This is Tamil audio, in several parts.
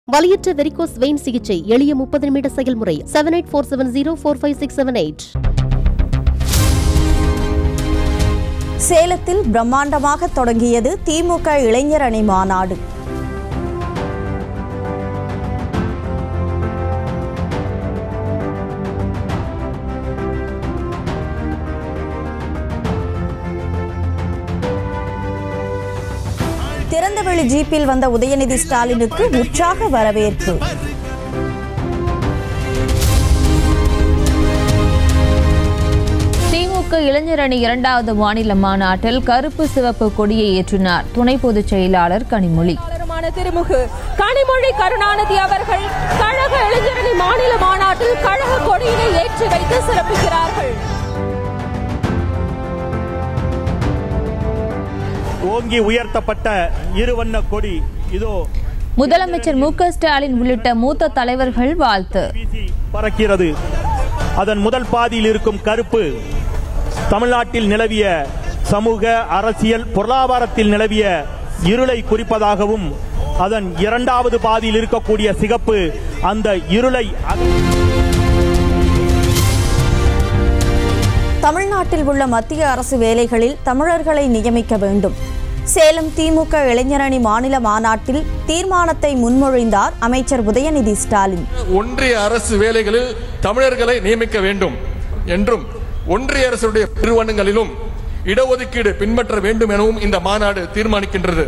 வலியற்ற வெரிகோஸ் வெயின் சிகிச்சை எளிய முப்பது நிமிட செயல்முறை seven eight four seven zero four five six seven eight சேலத்தில் பிரம்மாண்டமாக தொடங்கியது திமுக இளைஞர் அணி மாநாடு திறந்தவெளி ஜீப்பில் வந்த உதயநிதி ஸ்டாலினுக்கு உற்சாக வரவேற்பு திமுக இளைஞர் அணி இரண்டாவது மாநில மாநாட்டில் கருப்பு சிவப்பு கொடியை ஏற்றினார் துணை பொதுச் செயலாளர் கனிமொழி செயலாளருமான திருமுகு கனிமொழி கருணாநிதி அவர்கள் கழக இளைஞரணி மாநில மாநாட்டில் கழக கொடியினை ஏற்றி வைத்து சிறப்பிக்கிறார்கள் ஓங்கி உயர்த்தப்பட்ட இருவண்ண கொடி இதோ முதலமைச்சர் மு க ஸ்டாலின் உள்ளிட்ட மூத்த தலைவர்கள் வாழ்த்து வீசி பறக்கிறது அதன் முதல் பாதியில் இருக்கும் கருப்பு தமிழ்நாட்டில் நிலவிய சமூக அரசியல் பொருளாதாரத்தில் நிலவிய இருளை குறிப்பதாகவும் அதன் இரண்டாவது பாதியில் இருக்கக்கூடிய சிகப்பு அந்த இருளை அக- தமிழ்நாட்டில் உள்ள மத்திய அரசு வேலைகளில் தமிழர்களை நியமிக்க வேண்டும் சேலம் திமுக இளைஞரணி மாநில மாநாட்டில் தீர்மானத்தை முன்மொழிந்தார் அமைச்சர் உதயநிதி ஸ்டாலின் ஒன்றிய அரசு வேலைகளில் தமிழர்களை நியமிக்க வேண்டும் என்றும் ஒன்றிய அரசுடைய நிறுவனங்களிலும் இடஒதுக்கீடு பின்பற்ற வேண்டும் எனவும் இந்த மாநாடு தீர்மானிக்கின்றது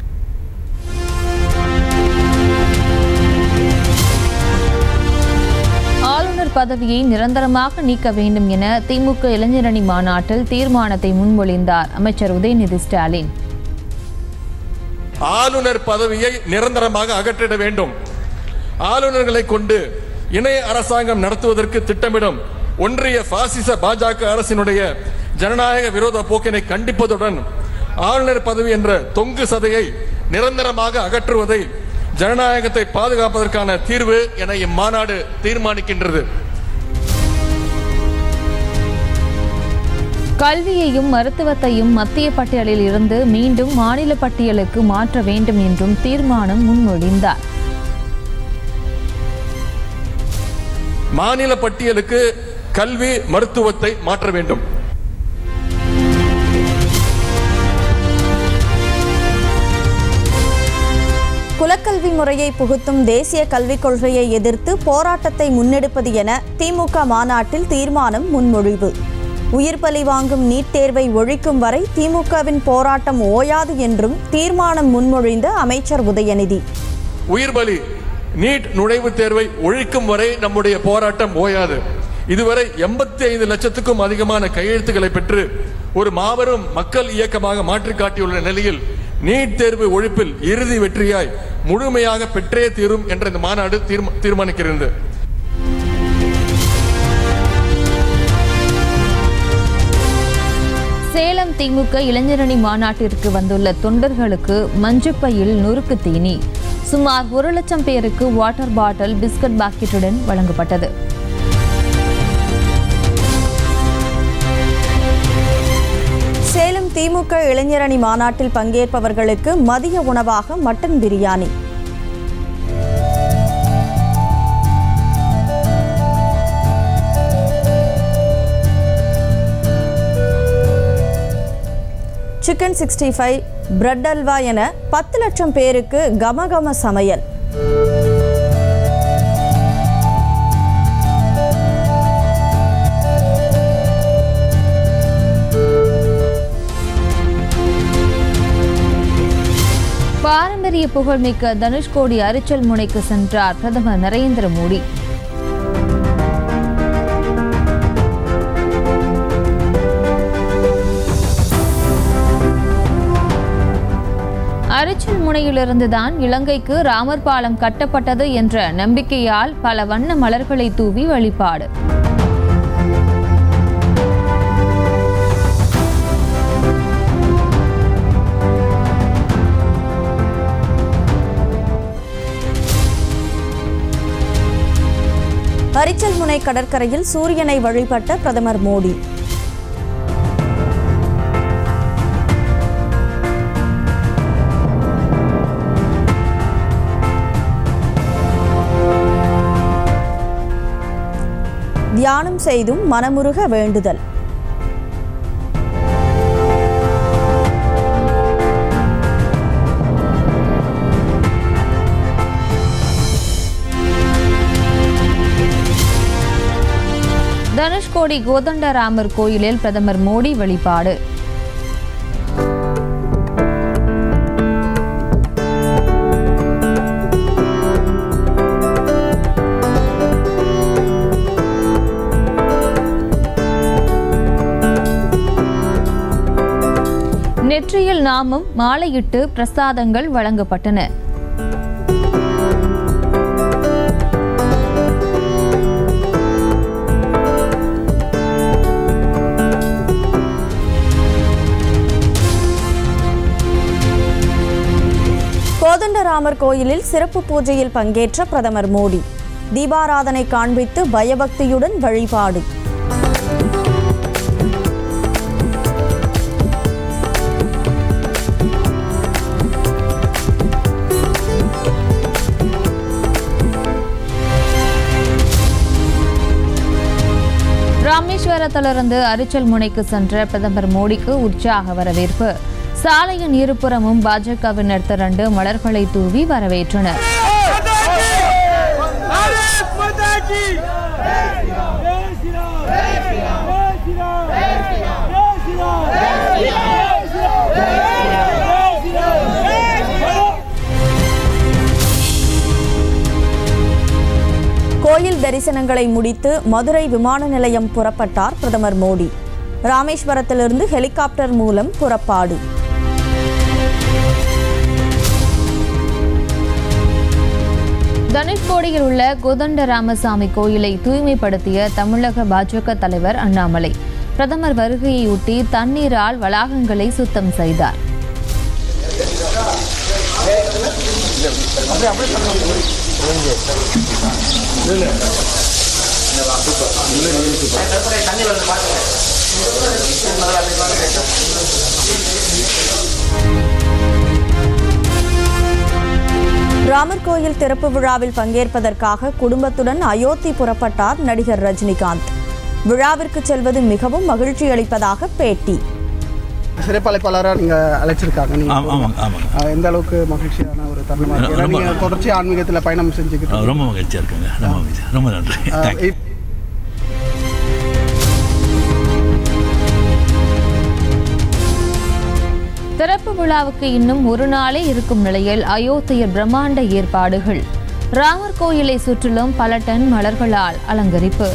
ஆளுநர் பதவியை நிரந்தரமாக நீக்க வேண்டும் என திமுக இளைஞரணி மாநாட்டில் தீர்மானத்தை முன்மொழிந்தார் அமைச்சர் உதயநிதி ஸ்டாலின் ஆளுநர் பதவியை நிரந்தரமாக அகற்றிட வேண்டும் ஆளுநர்களை கொண்டு இணைய அரசாங்கம் நடத்துவதற்கு திட்டமிடும் ஒன்றிய பாசிச பாஜக அரசினுடைய ஜனநாயக விரோத போக்கினை கண்டிப்பதுடன் ஆளுநர் பதவி என்ற தொங்கு சதையை நிரந்தரமாக அகற்றுவதை ஜனநாயகத்தை பாதுகாப்பதற்கான தீர்வு என இம்மாநாடு தீர்மானிக்கின்றது கல்வியையும் மருத்துவத்தையும் மத்திய பட்டியலில் இருந்து மீண்டும் மாநில பட்டியலுக்கு மாற்ற வேண்டும் என்றும் தீர்மானம் முன்மொழிந்தார் மாநில பட்டியலுக்கு கல்வி மருத்துவத்தை மாற்ற வேண்டும் குலக்கல்வி முறையை புகுத்தும் தேசிய கல்விக் கொள்கையை எதிர்த்து போராட்டத்தை முன்னெடுப்பது என திமுக மாநாட்டில் தீர்மானம் முன்மொழிவு உயிர் பலி வாங்கும் நீட் தேர்வை ஒழிக்கும் வரை திமுகவின் போராட்டம் ஓயாது என்றும் தீர்மானம் முன்மொழிந்த அமைச்சர் உதயநிதி உயிர் பலி நீட் நுழைவுத் தேர்வை ஒழிக்கும் வரை நம்முடைய போராட்டம் ஓயாது இதுவரை எண்பத்தி ஐந்து லட்சத்துக்கும் அதிகமான கையெழுத்துக்களை பெற்று ஒரு மாபெரும் மக்கள் இயக்கமாக மாற்றி காட்டியுள்ள நிலையில் நீட் தேர்வு ஒழிப்பில் இறுதி வெற்றியாய் முழுமையாக பெற்றே தீரும் என்ற இந்த மாநாடு தீர்மா- தீர்மானிக்கிறது சேலம் திமுக இளைஞரணி மாநாட்டிற்கு வந்துள்ள தொண்டர்களுக்கு மஞ்சப்பையில் நொறுக்கு தீனி சுமார் ஒரு லட்சம் பேருக்கு வாட்டர் பாட்டில் பிஸ்கட் பாக்கெட்டுடன் வழங்கப்பட்டது சேலம் திமுக இளைஞரணி மாநாட்டில் பங்கேற்பவர்களுக்கு மதிய உணவாக mutton biryani chicken sixty five bread halwa என பத்து லட்சம் பேருக்கு கமகம சமையல் பாரம்பரிய புகழ்மிக்க தனுஷ்கோடி அரிச்சல் முனைக்கு சென்றார் பிரதமர் நரேந்திர மோடி அரிச்சல் முனையிலிருந்துதான் இலங்கைக்கு ராமர் பாலம் கட்டப்பட்டது என்ற நம்பிக்கையால் பல வண்ண மலர்களை தூவி வழிபாடு அரிச்சல் முனை கடற்கரையில் சூரியனை வழிபட்ட பிரதமர் மோடி தியானம் செய்தும் மனமுருக வேண்டுதல் தனுஷ்கோடி கோதண்டராமர் கோயிலில் பிரதமர் மோடி வழிபாடு நெற்றியில் நாமம் மாலையிட்டு பிரசாதங்கள் வழங்கப்பட்டன கோதண்டராமர் கோயிலில் சிறப்பு பூஜையில் பங்கேற்ற பிரதமர் மோடி தீபாராதனை காண்பித்து பயபக்தியுடன் வழிபாடு ராமேஸ்வரத்திலிருந்து அரிச்சல் முனைக்கு சென்ற பிரதமர் மோடிக்கு உற்சாக வரவேற்பு சாலையின் இருபுறமும் பாஜகவினர் திரண்டு மலர்களை தூவி வரவேற்றனர் கோயில் தரிசனங்களை முடித்து மதுரை விமான நிலையம் புறப்பட்டார் பிரதமர் மோடி ராமேஸ்வரத்திலிருந்து ஹெலிகாப்டர் மூலம் புறப்பாடு தனுஷ்கோடியில் உள்ள கோதண்ட ராமசாமி கோயிலை தூய்மைப்படுத்திய தமிழக பாஜக தலைவர் அண்ணாமலை பிரதமர் வருகையொட்டி தண்ணீரால் வளாகங்களை சுத்தம் செய்தார் ராமர் கோயில் திறப்பு விழாவில் பங்கேற்பதற்காக குடும்பத்துடன் அயோத்தி புறப்பட்டார் நடிகர் ரஜினிகாந்த் விழாவிற்கு செல்வது மிகவும் மகிழ்ச்சி அளிப்பதாக பேட்டி சிறைப்பழைப்பாளராக நீங்கள் அழைச்சிருக்காங்க ஆமாம் நீங்கள் ஆமாங்க ஆமாங்க அஹ் எந்த அளவுக்கு மகிழ்ச்சியான ஒரு தருணமாக இருக்கு ஏன்னா ரொம்ப- நீங்கள் தொடர்ச்சி ஆன்மீகத்தில் பயணம் செஞ்சுக்கிட்டு ஆ, ரொம்ப மகிழ்ச்சியாக இருக்குங்க ரொம்ப மகிழ்ச்சி ரொம்ப நன்றி அஹ் தேங்க்யூ இப்- திறப்பு விழாவுக்கு இன்னும் ஒரு நாளே இருக்கும் நிலையில் அயோத்தியில் பிரம்மாண்ட ஏற்பாடுகள் ராமர் கோயிலை சுற்றிலும் பல டன் மலர்களால் அலங்கரிப்பு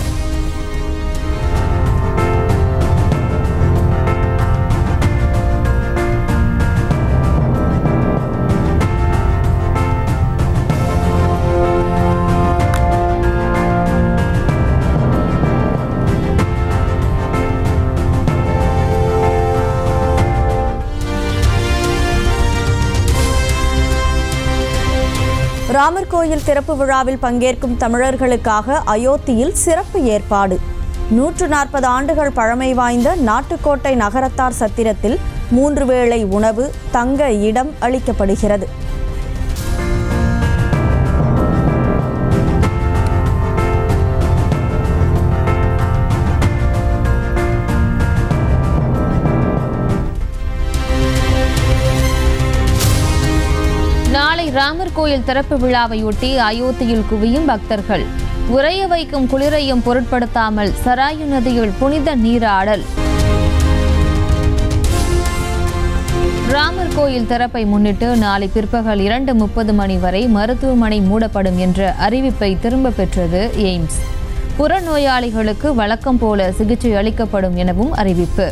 ராமர் கோயில் திறப்பு விழாவில் பங்கேற்கும் தமிழர்களுக்காக அயோத்தியில் சிறப்பு ஏற்பாடு நூற்று நாற்பது ஆண்டுகள் பழமை வாய்ந்த நாட்டுக்கோட்டை நகரத்தார் சத்திரத்தில் மூன்று வேளை உணவு தங்க இடம் அளிக்கப்படுகிறது நாளை ராமர் கோயில் திறப்பு விழாவையொட்டி அயோத்தியில் குவியும் பக்தர்கள் உறைய வைக்கும் குளிரையும் பொருட்படுத்தாமல் சராயு நதியில் புனித நீராடல் ராமர் கோயில் திறப்பை முன்னிட்டு நாளை பிற்பகல் இரண்டு முப்பது மணி வரை மருத்துவமனை மூடப்படும் என்ற அறிவிப்பை திரும்ப பெற்றது எய்ம்ஸ் புறநோயாளிகளுக்கு வழக்கம் போல சிகிச்சை அளிக்கப்படும் எனவும் அறிவிப்பு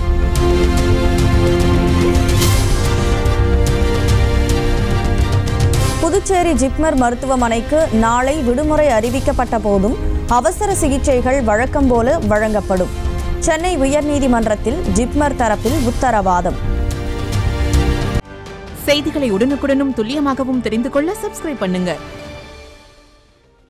புதுச்சேரி ஜிப்மர் மருத்துவமனைக்கு நாளை விடுமுறை அறிவிக்கப்பட்ட போதும் அவசர சிகிச்சைகள் வழக்கம் போல வழங்கப்படும் சென்னை உயர்நீதிமன்றத்தில் ஜிப்மர் தரப்பில் உத்தரவாதம் செய்திகளை உடனுக்குடனும் துல்லியமாகவும் தெரிந்து கொள்ள சப்ஸ்கிரைப் பண்ணுங்க